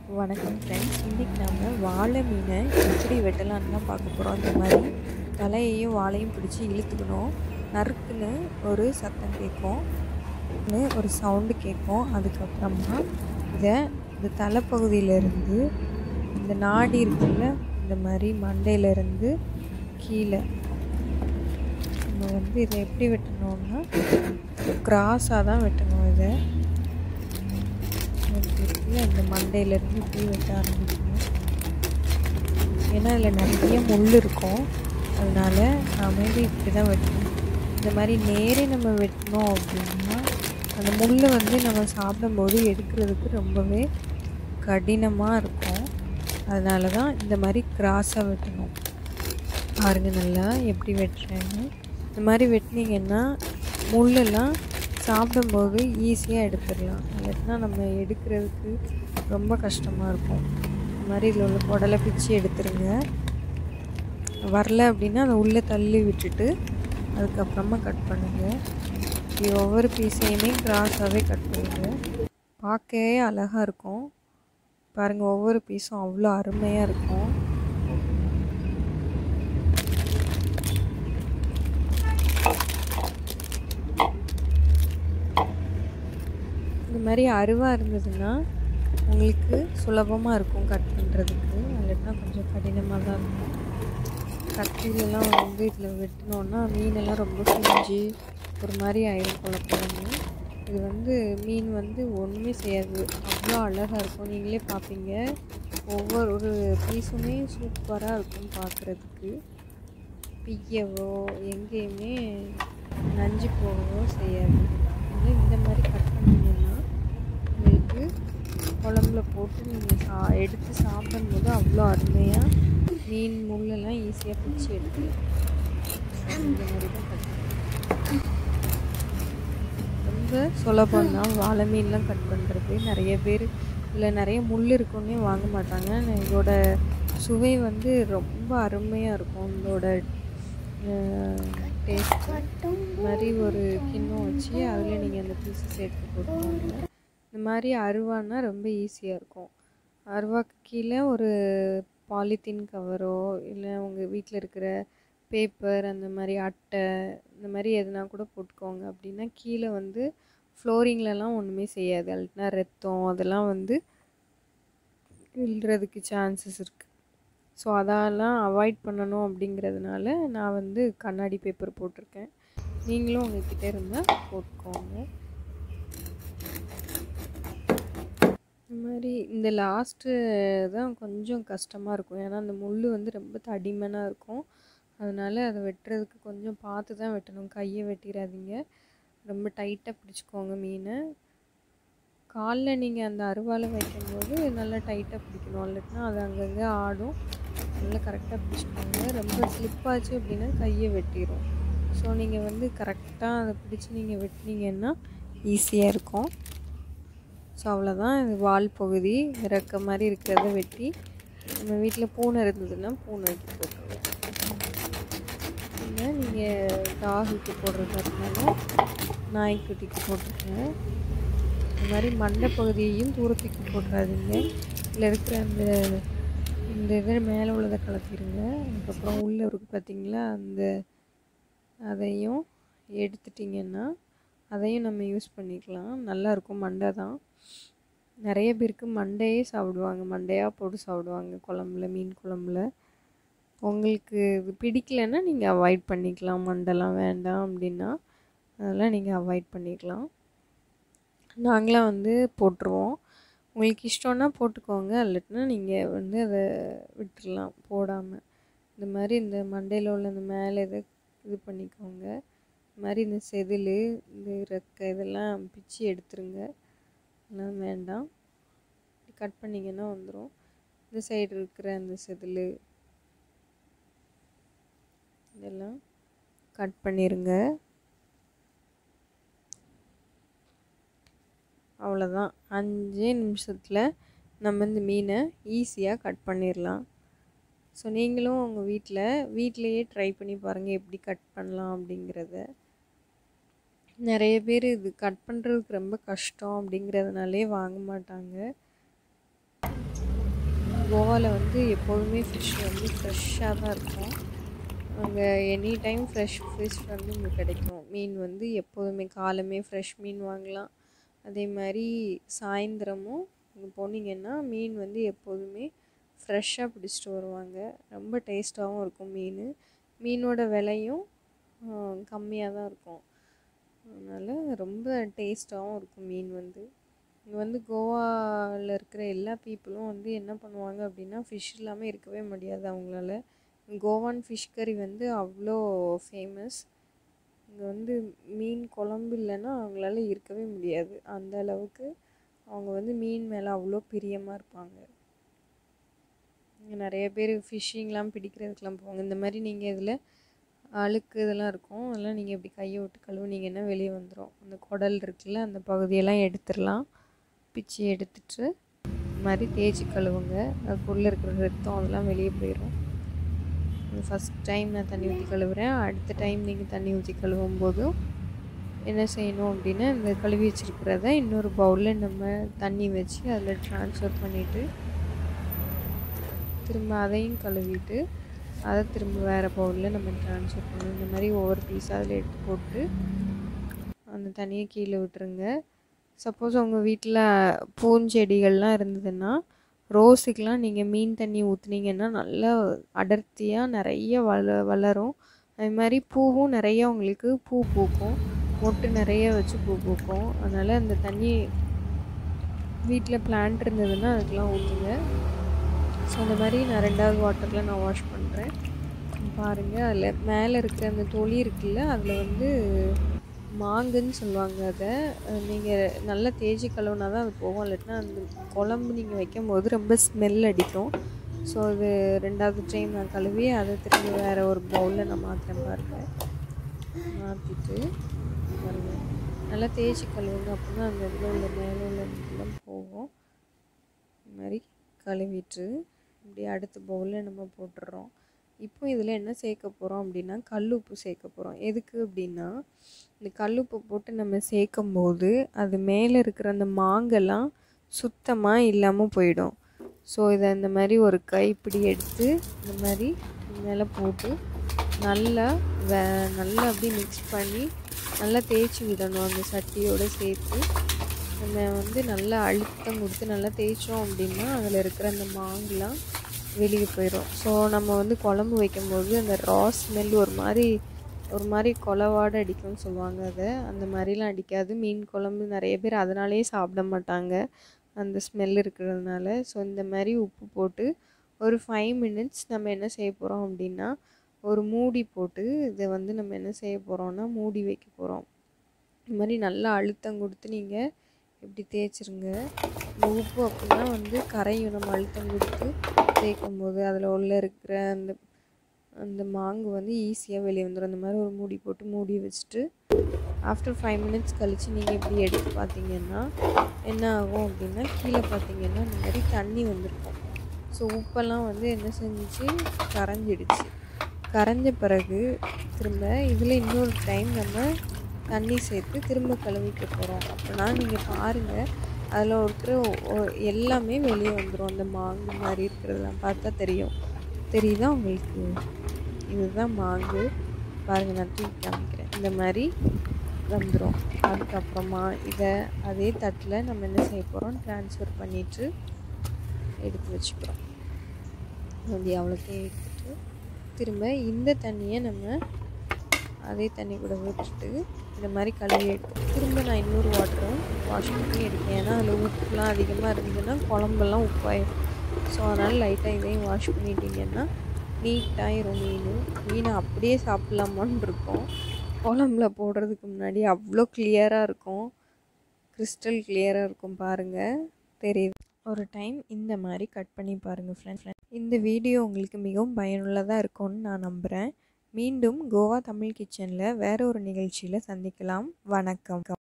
வணக்கம் ஃப்ரெண்ட்ஸ் இன்றைக்கி நம்ம வாழை மீனை எப்படி வெட்டலான்னு தான் பார்க்க போகிறோம் இந்த மாதிரி தலையையும் வாழையும் பிடிச்சி இழுத்துக்கணும் நறுக்குன்னு ஒரு சத்தம் கேட்கும் ன்னு ஒரு சவுண்டு கேட்கும் அதுக்கப்புறமா இதை இந்த தலைப்பகுதியிலேருந்து இந்த நாடி இருக்குல்ல இந்த மாதிரி மண்டையிலேருந்து கீழே நம்ம வந்து இதை எப்படி வெட்டணும்னா கிராஸாக தான் வெட்டணும் இதை இருக்குல்ல இந்த மண்டையிலேருந்து இப்படி வெட்ட ஆரம்பிக்கணும் ஏன்னா அதில் நிறைய முள் இருக்கும் அதனால் நாம இது இப்படி தான் வெட்டணும் இந்த மாதிரி நேரே நம்ம வெட்டினோம் அப்படின்னா அந்த முள் வந்து நம்ம சாப்பிடும்போது எடுக்கிறதுக்கு ரொம்பவே கடினமாக இருக்கும் அதனால தான் இந்த மாதிரி கிராஸாக வெட்டணும் பாருங்க நல்லா எப்படி வெட்டுறேன்னு இந்த மாதிரி வெட்டினீங்கன்னா முள்ளெல்லாம் சாப்பிடும்போது ஈஸியாக எடுத்துடலாம் இல்லாட்டினா நம்ம எடுக்கிறதுக்கு ரொம்ப கஷ்டமாக இருக்கும் இந்த மாதிரி இதில் உள்ள குடலை பிச்சு எடுத்துருங்க வரல அப்படின்னா அதை உள்ளே தள்ளி விட்டுட்டு அதுக்கப்புறமா கட் பண்ணுங்கள் இப்படி ஒவ்வொரு பீஸையுமே கிராஸாகவே கட் பண்ணுங்கள் பார்க்கவே அழகாக இருக்கும் பாருங்கள் ஒவ்வொரு பீஸும் அவ்வளோ அருமையாக இருக்கும் இந்த மாதிரி அருவாக இருந்ததுன்னா உங்களுக்கு சுலபமாக இருக்கும் கட் பண்ணுறதுக்கு இல்லாட்டினா கொஞ்சம் கடினமாக தான் இருக்கும் கத்திலெலாம் வந்து இதில் வெட்டினோன்னா மீனெல்லாம் ரொம்ப பிஞ்சு ஒரு மாதிரி ஆயிடும் குழப்பம்னு இது வந்து மீன் வந்து ஒன்றுமே செய்யாது அவ்வளோ அழகாக இருக்கும் நீங்களே பார்ப்பீங்க ஒவ்வொரு ஒரு பீஸுமே சூப்பராக இருக்கும் பார்க்குறதுக்கு பிய்யவோ எங்கேயுமே நஞ்சு போகவோ செய்யாது இது இந்த மாதிரி கட் பண்ணிங்கன்னா உங்களுக்கு குழம்புல போட்டு நீங்கள் சா எடுத்து சாப்பிடும்போது அவ்வளோ அருமையாக மீன் முள்ளெல்லாம் ஈஸியாக பிடிச்சி எடுக்கலாம் இந்த மாதிரி தான் கட் ரொம்ப சுலபம் தான் வாழை மீன்லாம் கட் பண்ணுறது நிறைய பேர் இதில் நிறைய முள் இருக்குன்னே வாங்க மாட்டாங்க இதோட சுவை வந்து ரொம்ப அருமையாக இருக்கும் இதோட டேஸ்ட்டு மாதிரி ஒரு கிண்ணம் வச்சு அதில் நீங்கள் அந்த பீஸஸ் எடுத்து போட்டுக்கோங்க இந்த மாதிரி அருவானா ரொம்ப ஈஸியாக இருக்கும் அருவாக்கு கீழே ஒரு பாலித்தீன் கவரோ இல்லை உங்கள் வீட்டில் இருக்கிற பேப்பர் அந்த மாதிரி அட்டை இந்த மாதிரி எதுனா கூட போட்டுக்கோங்க அப்படின்னா கீழே வந்து ஃப்ளோரிங்லலாம் ஒன்றுமே செய்யாது அல்ட்னா ரத்தம் அதெல்லாம் வந்து விழுறதுக்கு சான்சஸ் இருக்குது ஸோ அதெல்லாம் அவாய்ட் பண்ணணும் அப்படிங்கிறதுனால நான் வந்து கண்ணாடி பேப்பர் போட்டிருக்கேன் நீங்களும் உங்ககிட்ட இருந்தால் போட்டுக்கோங்க இந்த மாதிரி இந்த லாஸ்ட்டு தான் கொஞ்சம் கஷ்டமாக இருக்கும் ஏன்னா அந்த முள் வந்து ரொம்ப தடிமனாக இருக்கும் அதனால் அதை வெட்டுறதுக்கு கொஞ்சம் பார்த்து தான் வெட்டணும் கையை வெட்டிடாதீங்க ரொம்ப டைட்டாக பிடிச்சிக்கோங்க மீனை காலில் நீங்கள் அந்த அருவாலை வைக்கும்போது நல்லா டைட்டாக பிடிக்கணும் இல்லாட்டினா அது அங்கங்கே ஆடும் நல்லா கரெக்டாக பிடிச்சிக்கோங்க ரொம்ப ஸ்லிப்பாச்சு அப்படின்னா கையை வெட்டிடும் ஸோ நீங்கள் வந்து கரெக்டாக அதை பிடிச்சி நீங்கள் வெட்டினீங்கன்னா ஈஸியாக இருக்கும் ஸோ அவ்வளோதான் இது வால் பகுதி இறக்க மாதிரி இருக்கிறத வெட்டி நம்ம வீட்டில் பூனை இருந்ததுன்னா பூனைக்கு போட்டுருவோம் இல்லை நீங்கள் டாகுக்கு போடுறதா இருந்தாலும் நாய்க்குட்டிக்கு போட்டுருங்க இந்த மாதிரி மண்டை பகுதியையும் தூரத்துக்கு போட்டுறாதீங்க இதில் இருக்கிற அந்த இந்த இதை மேலே உள்ளதை கலத்திடுங்க அதுக்கப்புறம் உள்ளே இருக்குது பார்த்தீங்களா அந்த அதையும் எடுத்துட்டிங்கன்னா அதையும் நம்ம யூஸ் பண்ணிக்கலாம் நல்லாயிருக்கும் மண்டை தான் நிறைய பேருக்கு மண்டையே சாப்பிடுவாங்க மண்டையாக போட்டு சாப்பிடுவாங்க குழம்புல மீன் குழம்புல உங்களுக்கு இது பிடிக்கலைன்னா நீங்கள் அவாய்ட் பண்ணிக்கலாம் மண்டெல்லாம் வேண்டாம் அப்படின்னா அதெல்லாம் நீங்கள் அவாய்ட் பண்ணிக்கலாம் நாங்களாம் வந்து போட்டுருவோம் உங்களுக்கு இஷ்டம்னா போட்டுக்கோங்க இல்லாட்டினா நீங்கள் வந்து அதை விட்டுடலாம் போடாமல் இந்த மாதிரி இந்த மண்டையில் உள்ள இந்த மேலே இதை இது பண்ணிக்கோங்க இந்த மாதிரி இந்த செதில் இந்த ரெக்கை இதெல்லாம் பிச்சு எடுத்துருங்க அதெல்லாம் வேண்டாம் கட் பண்ணிங்கன்னா வந்துடும் இந்த சைடு இருக்கிற அந்த செதில் இதெல்லாம் கட் பண்ணிடுங்க அவ்வளோதான் அஞ்சே நிமிஷத்தில் நம்ம இந்த மீனை ஈஸியாக கட் பண்ணிடலாம் ஸோ நீங்களும் உங்கள் வீட்டில் வீட்டிலையே ட்ரை பண்ணி பாருங்கள் எப்படி கட் பண்ணலாம் அப்படிங்கிறத நிறைய பேர் இது கட் பண்ணுறதுக்கு ரொம்ப கஷ்டம் அப்படிங்கிறதுனாலே வாங்க மாட்டாங்க கோவாவில் வந்து எப்போதுமே ஃபிஷ் வந்து ஃப்ரெஷ்ஷாக தான் இருக்கும் அங்கே எனி டைம் ஃப்ரெஷ் ஃபிஷ் வந்து உங்களுக்கு கிடைக்கும் மீன் வந்து எப்போதுமே காலமே ஃப்ரெஷ் மீன் வாங்கலாம் அதே மாதிரி சாயந்தரமும் அங்கே போனீங்கன்னா மீன் வந்து எப்போதுமே ஃப்ரெஷ்ஷாக பிடிச்சிட்டு வருவாங்க ரொம்ப டேஸ்ட்டாகவும் இருக்கும் மீன் மீனோட விலையும் கம்மியாக தான் இருக்கும் அதனால் ரொம்ப டேஸ்ட்டாகவும் இருக்கும் மீன் வந்து இங்கே வந்து கோவாவில் இருக்கிற எல்லா பீப்புளும் வந்து என்ன பண்ணுவாங்க அப்படின்னா ஃபிஷ் இல்லாமல் இருக்கவே முடியாது அவங்களால கோவான் ஃபிஷ் கறி வந்து அவ்வளோ ஃபேமஸ் இங்கே வந்து மீன் குழம்பு இல்லைன்னா அவங்களால இருக்கவே முடியாது அந்த அளவுக்கு அவங்க வந்து மீன் மேலே அவ்வளோ பிரியமாக இருப்பாங்க இங்கே நிறைய பேர் ஃபிஷ்ஷிங்லாம் பிடிக்கிறதுக்கெலாம் போவாங்க இந்த மாதிரி நீங்கள் இதில் அழுக்கு இதெல்லாம் இருக்கும் அதெல்லாம் நீங்கள் இப்படி கையை விட்டு கழுவுனீங்கன்னா வெளியே வந்துடும் அந்த குடல் இருக்குல்ல அந்த பகுதியெல்லாம் எடுத்துடலாம் பிச்சு எடுத்துட்டு இந்த மாதிரி தேய்ச்சி கழுவுங்க அதுக்குள்ளே இருக்கிற ரத்தம் அதெல்லாம் வெளியே போயிடும் ஃபஸ்ட் டைம் நான் தண்ணி ஊற்றி கழுவுறேன் அடுத்த டைம் நீங்கள் தண்ணி ஊற்றி கழுவும் போதும் என்ன செய்யணும் அப்படின்னா இந்த கழுவி வச்சுருக்கிறத இன்னொரு பவுலில் நம்ம தண்ணி வச்சு அதில் ட்ரான்ஸ்ஃபர் பண்ணிவிட்டு திரும்ப அதையும் கழுவிட்டு அதை திரும்ப வேறு பவுலில் நம்ம ட்ரான்ஸ்ஃபர் பண்ணணும் இந்த மாதிரி ஒவ்வொரு பீஸ் அதில் எடுத்து போட்டு அந்த தண்ணியை கீழே விட்டுருங்க சப்போஸ் உங்கள் வீட்டில் பூஞ்செடிகள்லாம் இருந்ததுன்னா ரோஸுக்கெலாம் நீங்கள் மீன் தண்ணி ஊற்றுனீங்கன்னா நல்லா அடர்த்தியாக நிறைய வள வளரும் அது மாதிரி பூவும் நிறைய உங்களுக்கு பூ பூக்கும் மொட்டு நிறைய வச்சு பூ பூக்கும் அதனால் அந்த தண்ணி வீட்டில் பிளான்ட் இருந்ததுன்னா அதுக்கெலாம் ஊற்றுங்க ஸோ அந்த மாதிரி நான் ரெண்டாவது வாட்டரில் நான் வாஷ் பண்ணுறேன் பாருங்கள் அதில் மேலே இருக்கிற அந்த தொளி இருக்குல்ல அதில் வந்து மாங்குன்னு சொல்லுவாங்க அதை நீங்கள் நல்லா தேய்ச்சி கழுவுனா தான் அது போகும் இல்லாட்டினா அந்த குழம்பு நீங்கள் வைக்கும் போது ரொம்ப ஸ்மெல் அடிக்கும் ஸோ அது ரெண்டாவது டைம் நான் கழுவி அதை திரும்பி வேறு ஒரு பவுலில் நான் மாற்றுறேன் பாருங்கள் மாற்றிட்டு பாருங்க நல்லா தேய்ச்சி கழுவுங்க அப்படின்னா அந்த இதில் உள்ள மேலே உள்ள இதெல்லாம் போகும் இந்த மாதிரி கழுவிட்டு இப்படி அடுத்த பவுலில் நம்ம போட்டுடுறோம் இப்போ இதில் என்ன சேர்க்க போகிறோம் அப்படின்னா கல் உப்பு சேர்க்க போகிறோம் எதுக்கு அப்படின்னா இந்த கல் உப்பு போட்டு நம்ம சேர்க்கும் போது அது மேலே இருக்கிற அந்த மாங்கெல்லாம் சுத்தமாக இல்லாமல் போயிடும் ஸோ இதை இந்த மாதிரி ஒரு கைப்பிடி எடுத்து இந்த மாதிரி மேலே போட்டு நல்லா வே நல்லா அப்படியே மிக்ஸ் பண்ணி நல்லா தேய்ச்சி விடணும் அந்த சட்டியோடு சேர்த்து நம்ம வந்து நல்லா அழுத்தம் கொடுத்து நல்லா தேய்ச்சோம் அப்படின்னா அதில் இருக்கிற அந்த மாங்குலாம் வெளியே போயிடும் ஸோ நம்ம வந்து குழம்பு வைக்கும்போது அந்த ரா ஸ்மெல் ஒரு மாதிரி ஒரு மாதிரி கொலவாடை அடிக்கும்னு சொல்லுவாங்க அதை அந்த மாதிரிலாம் அடிக்காது மீன் குழம்பு நிறைய பேர் அதனாலேயே சாப்பிட மாட்டாங்க அந்த ஸ்மெல் இருக்கிறதுனால ஸோ இந்த மாதிரி உப்பு போட்டு ஒரு ஃபைவ் மினிட்ஸ் நம்ம என்ன செய்ய போகிறோம் அப்படின்னா ஒரு மூடி போட்டு இதை வந்து நம்ம என்ன செய்ய போகிறோம்னா மூடி வைக்க போகிறோம் இந்த மாதிரி நல்லா அழுத்தம் கொடுத்து நீங்கள் இப்படி தேய்ச்சிருங்க இந்த உப்பு அப்படின்னா வந்து கரையும் நம்ம அழுத்தம் கொடுத்து தேய்க்கும் போது அதில் உள்ள இருக்கிற அந்த அந்த மாங்கு வந்து ஈஸியாக வெளியே வந்துடும் அந்த மாதிரி ஒரு மூடி போட்டு மூடி வச்சுட்டு ஆஃப்டர் ஃபைவ் மினிட்ஸ் கழித்து நீங்கள் இப்படி எடுத்து பார்த்தீங்கன்னா என்ன ஆகும் அப்படின்னா கீழே பார்த்தீங்கன்னா இந்த மாதிரி தண்ணி வந்திருக்கும் ஸோ உப்பெல்லாம் வந்து என்ன செஞ்சிச்சு கரைஞ்சிடுச்சு கரைஞ்ச பிறகு திரும்ப இதில் இன்னொரு டைம் நம்ம தண்ணி சேர்த்து திரும்ப கழுவிக்க போகிறோம் அப்படின்னா நீங்கள் பாருங்கள் அதில் இருக்கிற எல்லாமே வெளியே வந்துடும் அந்த மாங்கு மாதிரி இருக்கிறதெல்லாம் பார்த்தா தெரியும் தெரியுதா உங்களுக்கு இதுதான் மாங்கு பாருங்கள் நான் தூக்கி காமிக்கிறேன் இந்த மாதிரி வந்துடும் அதுக்கப்புறமா இதை அதே தட்டில் நம்ம என்ன செய்ய போகிறோம் ட்ரான்ஸ்ஃபர் பண்ணிவிட்டு எடுத்து வச்சுக்கிறோம் அது அவ்வளோத்தையும் எடுத்துட்டு திரும்ப இந்த தண்ணியை நம்ம அதே தண்ணி கூட விட்டுட்டு இந்த மாதிரி கழுவி எடுத்து திரும்ப நான் இன்னொரு வாட்டரும் வாஷ் பண்ணி எடுப்பேன் ஏன்னா அதில் உப்புலாம் அதிகமாக இருந்ததுன்னா குழம்பெல்லாம் உப்பாயிடும் ஸோ அதனால் லைட்டாக இதையும் வாஷ் பண்ணிட்டீங்கன்னா நீட்டாயிரும் மீன் மீனை அப்படியே சாப்பிட்லாமான்னு இருக்கும் குழம்புல போடுறதுக்கு முன்னாடி அவ்வளோ கிளியராக இருக்கும் கிறிஸ்டல் கிளியராக இருக்கும் பாருங்கள் தெரியுது ஒரு டைம் இந்த மாதிரி கட் பண்ணி பாருங்கள் ஃப்ரெண்ட் இந்த வீடியோ உங்களுக்கு மிகவும் பயனுள்ளதாக இருக்கும்னு நான் நம்புகிறேன் மீண்டும் கோவா தமிழ் கிச்சனில் வேற ஒரு நிகழ்ச்சியில் சந்திக்கலாம் வணக்கம்